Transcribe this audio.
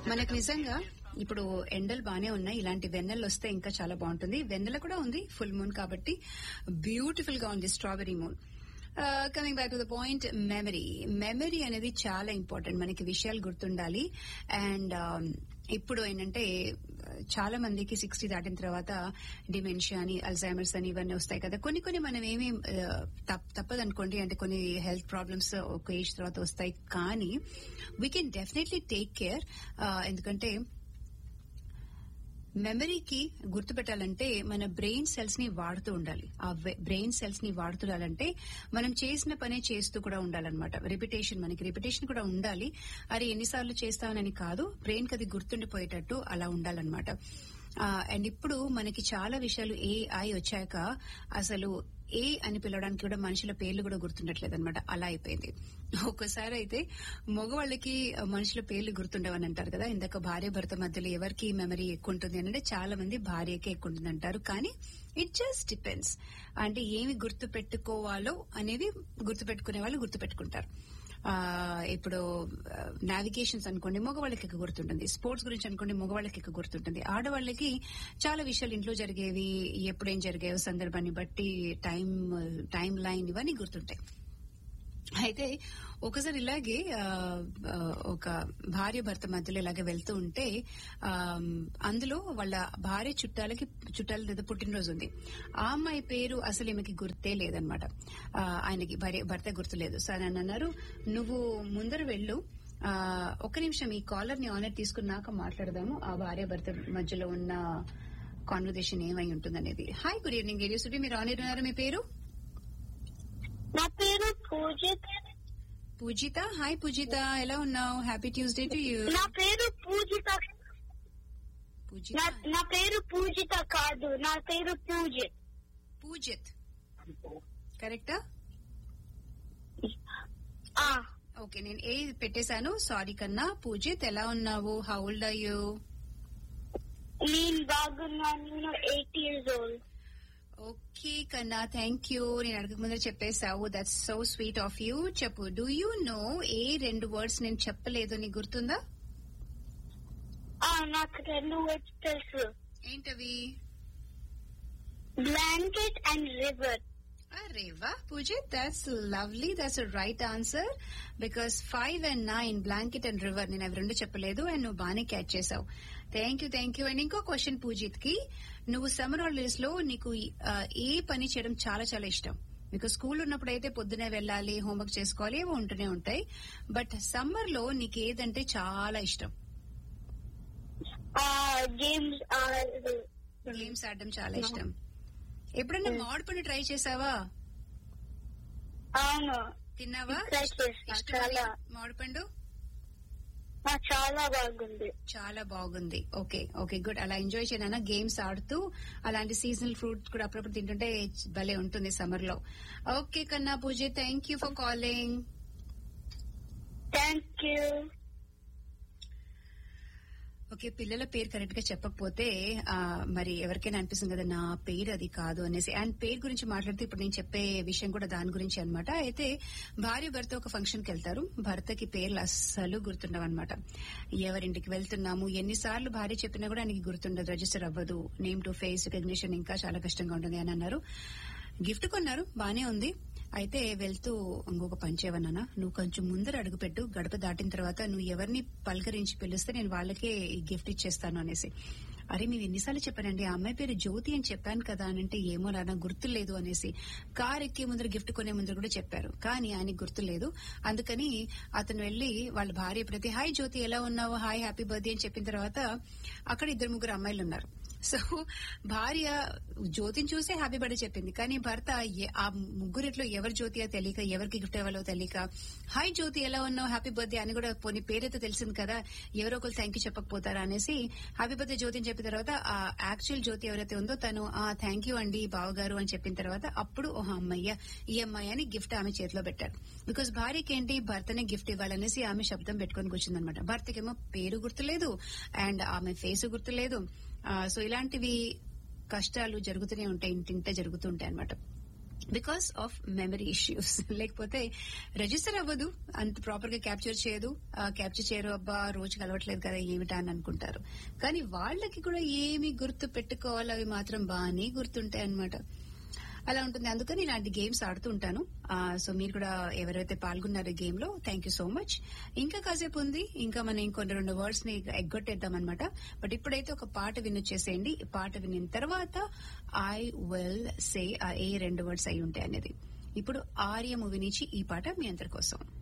మనకు నిజంగా ఇప్పుడు ఎండలు బానే ఉన్నాయి ఇలాంటి వెన్నెలు వస్తే ఇంకా చాలా బాగుంటుంది వెన్నెల కూడా ఉంది ఫుల్ మూన్ కాబట్టి బ్యూటిఫుల్ గా ఉంది strawberry moon coming back to the point memory memory అనేది చాలా ఇంపార్టెంట్ మనకి విషయాలు గుర్తుండాలి అండ్ ఇప్పుడు ఏంటంటే చాలా మందికి సిక్స్టీ దాటిన తర్వాత డిమెన్షియా అని అల్జైమర్స్ అని ఇవన్నీ వస్తాయి కదా కొన్ని కొన్ని మనం ఏమి తప్పదనుకోండి అంటే కొన్ని హెల్త్ ప్రాబ్లమ్స్ ఒక ఏజ్ తర్వాత వస్తాయి కానీ we can definitely take care ఎందుకంటే మెమరీకి గుర్తుపెట్టాలంటే మన బ్రెయిన్ సెల్స్ ని వాడుతూ ఉండాలి ఆ బ్రెయిన్ సెల్స్ ని వాడుతుండాలంటే మనం చేసిన పనే చేస్తూ కూడా ఉండాలన్నమాట రిపిటేషన్ మనకి రిపిటేషన్ కూడా ఉండాలి అరే ఎన్నిసార్లు చేస్తానని కాదు బ్రెయిన్ కి అది గుర్తుండిపోయేటట్టు అలా ఉండాలన్నమాట అండ్ ఇప్పుడు మనకి చాలా విషయాలు ఏఐ వచ్చాక అసలు ఏ అని పిలవడానికి కూడా మనుషుల పేర్లు కూడా గుర్తుండట్లేదు అనమాట అలా అయిపోయింది ఒక్కసారి అయితే మగవాళ్ళకి మనుషుల పేర్లు గుర్తుండవని అంటారు కదా ఇందాక భార్య భర్త మధ్యలో ఎవరికి మెమరీ ఎక్కువ ఉంటుంది అంటే చాలా మంది భార్యకే ఎక్కువ ఉంటుంది అంటారు కానీ ఇట్ జస్ట్ డిపెండ్స్ అంటే ఏమి గుర్తు పెట్టుకోవాలో అనేవి గుర్తు పెట్టుకునే వాళ్ళు గుర్తు పెట్టుకుంటారు ఇప్పుడు నావిగేషన్స్ అనుకోండి మగవాళ్ళకి ఎక్కువ గుర్తుంటుంది స్పోర్ట్స్ గురించి అనుకోండి మగవాళ్ళకి ఎక్కువ గుర్తుంటుంది ఆడవాళ్ళకి చాలా విషయాలు ఇంట్లో జరిగేవి ఎప్పుడేం జరిగాయో సందర్భాన్ని బట్టి టైం టైం లైన్ ఇవన్నీ గుర్తుంటాయి అయితే ఒకసారి ఇలాగే ఒక భార్య భర్త మధ్యలో ఇలాగే వెళ్తూ ఉంటే అందులో వాళ్ళ భార్య చుట్టాలకి చుట్టాల ఏదో పుట్టినరోజు ఉంది ఆ అమ్మాయి పేరు అసలు ఈమెకి గుర్తే లేదనమాట ఆయనకి భార్య భర్త గుర్తులేదు సో ఆయన అన్నారు నువ్వు ముందర వెళ్ళు ఒక నిమిషం ఈ కాలర్ ని ఆనర్ తీసుకున్నాక మాట్లాడదాము ఆ భార్య భర్త మధ్యలో ఉన్న కాన్వర్జేషన్ ఏమై ఉంటుందనేది హాయ్ గుడ్ ఈవినింగ్ రేడియో సుడి మీరు ఆనర్ ఉన్నారు మీ పేరు నా పేరు పూజిత పూజిత హాయ్ పూజిత ఎలా ఉన్నావు హ్యాపీ ట్యూస్డే టు యూ నా పేరు పూజిత పూజిత నా- నా పేరు పూజిత కాదు నా పేరు పూజిత్ పూజిత్ కరెక్టా ఆ ఓకే నేను ఏ పెట్టేశాను సారీ కన్నా పూజిత్ ఎలా ఉన్నావు హౌ ఓల్డ్ ఆర్ యూ నేను బాగున్నాను నేను ఎయిట్ ఇయర్స్ ఓల్డ్ ఓకే కన్నా థ్యాంక్ యూ నేను అడగక ముందర చెప్పేశావు that's so sweet of you చెప్పు డూ యూ నో ఏ రెండు వర్డ్స్ నేను చెప్పలేదు నీకు గుర్తుందా ఆ నాకు రెండు వర్డ్స్ తెలుసు ఏంటవి బ్లాంకెట్ అండ్ రివర్ అరే వా పూజిత్ that's lovely that's right answer because five and nine blanket and river నేను అవి రెండు చెప్పలేదు అండ్ నువ్వు బాగానే క్యాచ్ చేసావు thank you thank you and ఇంకో క్వశ్చన్ పూజిత్ కి నువ్వు సమ్మర్ హాలిడేస్ లో నీకు ఆ, ఏ పని చేయడం చాలా చాలా ఇష్టం మీకు స్కూల్ ఉన్నప్పుడు అయితే పొద్దునే వెళ్ళాలి హోంవర్క్ చేసుకోవాలి ఏవో ఉంటూనే ఉంటాయి బట్ సమ్మర్ లో నీకు ఏదంటే చాలా ఇష్టం గేమ్స్ గేమ్స్ ఆడడం చాలా ఇష్టం ఎప్పుడైనా మామిడి పండు ట్రై చేసావా అవును తిన్నావా Try చేస్తా, ఇష్టమా చాలా. నీకు మామిడి పండు ఆ, చాలా బాగుంది చాలా బాగుంది ఓకే ఓకే గుడ్ అలా ఎంజాయ్ చేయనా గేమ్స్ ఆడుతూ అలాంటి సీజనల్ ఫ్రూట్స్ కూడా అప్పుడప్పుడు తింటుంటే భలే ఉంటుంది సమ్మర్ లో ఓకే కన్నా పూజ thank you for calling thank you okay పిల్లల పేరు కరెక్ట్ గా చెప్పకపోతే ఆ, మరి ఎవరికైనా అనిపిస్తుంది కదా నా పేరు అది కాదు అనేసి అండ్ పేరు గురించి మాట్లాడితే ఇప్పుడు నేను చెప్పే విషయం కూడా దాని గురించి అన్నమాట అయితే భార్య భర్త ఒక ఫంక్షన్ కి వెళ్తారు భర్తకి పేర్లు అస్సలు గుర్తుండవు అనమాట ఎవరింటికి వెళ్తున్నాము ఎన్నిసార్లు భార్య చెప్పినా కూడా ఆయనకి గుర్తుండదు రిజిస్టర్ అవ్వదు నేమ్ టు ఫేస్ రికగ్నిషన్ ఇంకా చాలా కష్టంగా ఉంటుంది అని అన్నారు గిఫ్ట్ కొన్నారు బానే ఉంది అయితే వెళ్తూ ఇంకొక పంచేవన్నా నువ్వు కొంచెం ముందర అడుగుపెట్టు గడప దాటిన తర్వాత నువ్వు ఎవరిని పలకరించి పిలిస్తే నేను వాళ్ళకే ఈ గిఫ్ట్ ఇచ్చేస్తాను అనేసి అరే మీరు ఎన్నిసార్లు చెప్పానండి ఆ అమ్మాయి పేరు జ్యోతి అని చెప్పాను కదా అని అంటే ఏమో నా గుర్తులేదు అనేసి కార్ ఎక్కే ముందర గిఫ్ట్ కొనే ముందర కూడా చెప్పారు కానీ ఆయనకి గుర్తులేదు అందుకని అతను వెళ్లి వాళ్ళ భార్య ఎప్పుడైతే హాయ్ జ్యోతి ఎలా ఉన్నావు హాయ్ హ్యాపీ బర్త్డే అని చెప్పిన తర్వాత అక్కడ ఇద్దరు ముగ్గురు అమ్మాయిలు ఉన్నారు సో భార్య జ్యోతిని చూసే హ్యాపీ బర్త్డే చెప్పింది కానీ భర్త ఎ- ఆ ముగ్గురిట్లో ఎవరు జ్యోతి తెలియక ఎవరికి గిఫ్ట్ ఇవ్వాలో తెలియక హాయ్ జ్యోతి ఎలా ఉన్నావు హ్యాపీ బర్త్డే అని కూడా పోనీ పేరైతే తెలిసింది కదా ఎవరో ఒకరు థ్యాంక్ యూ చెప్పకపోతారా అనేసి హ్యాపీ బర్త్డే జ్యోతి అని చెప్పిన తర్వాత ఆ యాక్చువల్ జ్యోతి ఎవరైతే ఉందో తను ఆ థ్యాంక్ యూ అండి బావగారు అని చెప్పిన తర్వాత అప్పుడు ఓహో అమ్మయ్య ఈ అమ్మాయి అని గిఫ్ట్ ఆమె చేతిలో పెట్టారు బికాస్ భార్యకి ఏంటి భర్తనే గిఫ్ట్ ఇవ్వాలనేసి ఆమె శబ్దం పెట్టుకొని కూర్చుందనమాట భర్తకేమో పేరు గుర్తులేదు అండ్ ఆమె ఫేస్ గుర్తులేదు ఆ, సో ఇలాంటివి కష్టాలు జరుగుతూనే ఉంటాయి ఇంటింటే జరుగుతూ ఉంటాయి అనమాట బికాస్ ఆఫ్ మెమరీ ఇష్యూస్ లేకపోతే రిజిస్టర్ అవ్వదు అంత ప్రాపర్ గా క్యాప్చర్ చేయదు క్యాప్చర్ చేయరు అబ్బా రోజు కలవట్లేదు కదా ఏమిటా అని అనుకుంటారు కానీ వాళ్ళకి కూడా ఏమి గుర్తు పెట్టుకోవాలి అవి మాత్రం బాగానే గుర్తుంటాయి అనమాట అలా ఉంటుంది అందుకని ఇలాంటి గేమ్స్ ఆడుతూ ఉంటాను సో మీరు కూడా ఎవరైతే పాల్గొన్నారో గేమ్ లో థ్యాంక్ యూ సో మచ్ ఇంకా కాసేపు ఉంది ఇంకా మనం ఇంకొన్ని రెండు వర్డ్స్ ని ఎగ్గొట్టేద్దాం అనమాట బట్ ఇప్పుడైతే ఒక పాట వినొచ్చేసేయండి ఈ పాట వినిన తర్వాత ఐ విల్ సే ఏ రెండు వర్డ్స్ అయి ఉంటాయి అనేది ఇప్పుడు ఆర్య మూవీ నుంచి ఈ పాట మీ అందరి కోసం